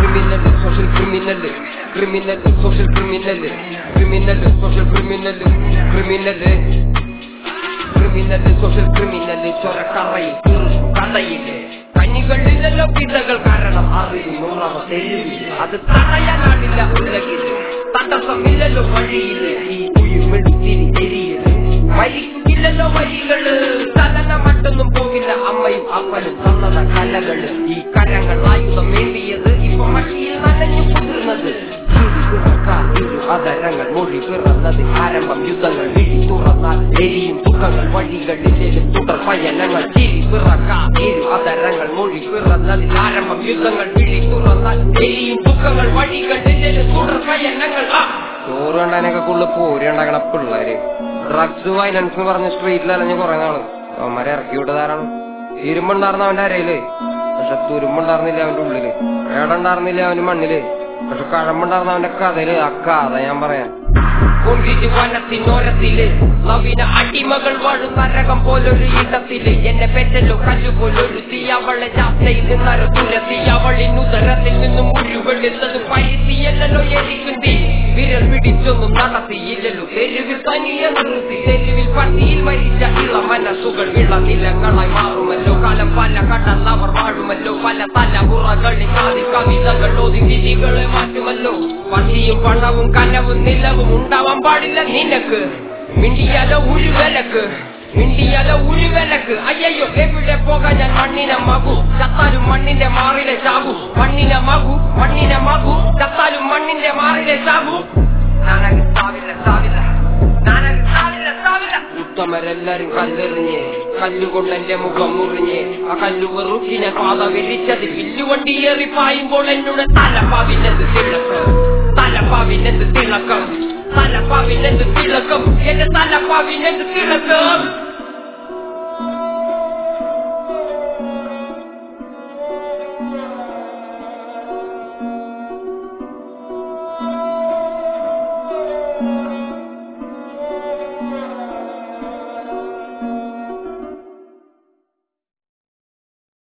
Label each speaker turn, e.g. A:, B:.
A: criminal social criminal criminal social criminal criminal social criminal criminal criminal social criminal ചൊരക്കറയിൽ കഥയില് കഞ്ഞികളിലല്ലോ പിതകൾ കാരണം അറിയുന്നുള്ളവ തെരുവിൽ അത് തടയാനാണില്ല ഉലകില് തടസ്സമില്ലല്ലോ വഴിയില് ഈ ഉയിർമെടുത്തിരി എരിയില് മരിക്കില്ലല്ലോ വഴികള് ചലന മറ്റൊന്നും പോകില്ല അമ്മയും അപ്പനും തന്നത കലകള് ഈ കരങ്ങൾ ആയുധം വേണ്ടിയത് ഇപ്പൊ മഷിയിൽ നനഞ്ഞു കുതിർന്നത് അതരങ്ങൾ മൊഴി പിറന്നത് ആരംഭം യുദ്ധങ്ങൾ വിഴി തുറന്നാൽ എരിയും ദുഃഖങ്ങൾ വഴികളിലും തുടർ പയനങ്ങൾ ചിരി പിറക്കാം ഇരു അതരങ്ങൾ മൊഴി പിറന്നതിൽ ആരംഭം യുദ്ധങ്ങൾ വിഴി തുറന്നാൽ എരിയും ദുഃഖങ്ങൾ വഴികളിലും തുടർ പയനങ്ങൾ ആ ചോറ് കണ്ടാനൊക്കെ കൂടുതൽ പോരി ഉണ്ടാക്കണ പിള്ളേര് ഡ്രഗ്സ് വയലൻസ് എന്ന് പറഞ്ഞ സ്ട്രീറ്റിൽ അലഞ്ഞ് കുറെ നാള് അവന്മാരെ ഇറക്കി വിട്ടതാരാണ് ഇരുമ്പുണ്ടായിരുന്ന അവന്റെ അരയില് പക്ഷെ തുരുമ്പുണ്ടായിരുന്നില്ല അവന്റെ ഉള്ളില് ഏടുണ്ടായിരുന്നില്ല അവന് മണ്ണില് പക്ഷെ കഴമ്പുണ്ടായിരുന്ന അവന്റെ കഥയില് ആ കഥ ഞാൻ പറയാം കൊണ്ടിട്ട് വനത്തിനോരത്തില് നവീന അടിമകൾ വാഴും നരകം പോലൊരു ഇടത്തില് എന്നെ പെറ്റല്ലോ കല്ലു പോലൊരു തീ അവളെ ജാത്തയിൽ നിന്നര തുരത്തി അവളിനുദരത്തിൽ നിന്നും മുഴുവെടുത്തത് പരുത്തിയല്ലോ എനിക്കും തീ വിരൽ പിടിച്ചൊന്നും നടത്തിയില്ലല്ലോ തെരുവിൽ തനിയെ നിർത്തി തെരുവിൽ പട്ടിയിൽ മരിച്ച ഇള മനസ്സുകൾ വിളനിലങ്ങളായി മാറുമല്ലോ കാലം പല കടന്നവർ വാഴുമല്ലോ പല തലമുറകളിൽ കാതി കവിതകൾ ഓതി വിധികളെ മാറ്റുമല്ലോ പട്ടിയും പണവും കനവും നിലവും ഉണ്ടാവാൻ പാടില്ല നിനക്ക് മിണ്ടിയാലോ ഉരുവലക്ക് മിണ്ടിയാലോ ഉരുവലക്ക് അയ്യോ എവിടെ പോകാൻ ഞാൻ മണ്ണിനെ മകു ചത്താലും മണ്ണിന്റെ മാറിലെ ചാകു മണ്ണിനെ മകു മണ്ണിനെ മകു ചത്താലും മണ്ണിന്റെ മാറിലെ ചാകു നാനക സാവില്ല സാവില്ല നാനക സാവില്ല സാവില്ല ഉത്തമരെല്ലാരും കല്ലെറിഞ്ഞ് കല്ലുകൊണ്ട് എന്റെ മുഖം മുറിഞ്ഞ് ആ കല്ലു വെറുക്കിനെ പാത വിരിച്ചത് വില്ലുവണ്ടി ഏറി പായുമ്പോൾ എന്നോട് തലപ്പാവിനെന്ത് തിളക്കം തലപ്പാവിനെന്ത് തിളക്കം തലപ്പാവിനെന്ത് തിളക്കം എന്റെ തലപ്പാവിനെന്ത് തിളക്കം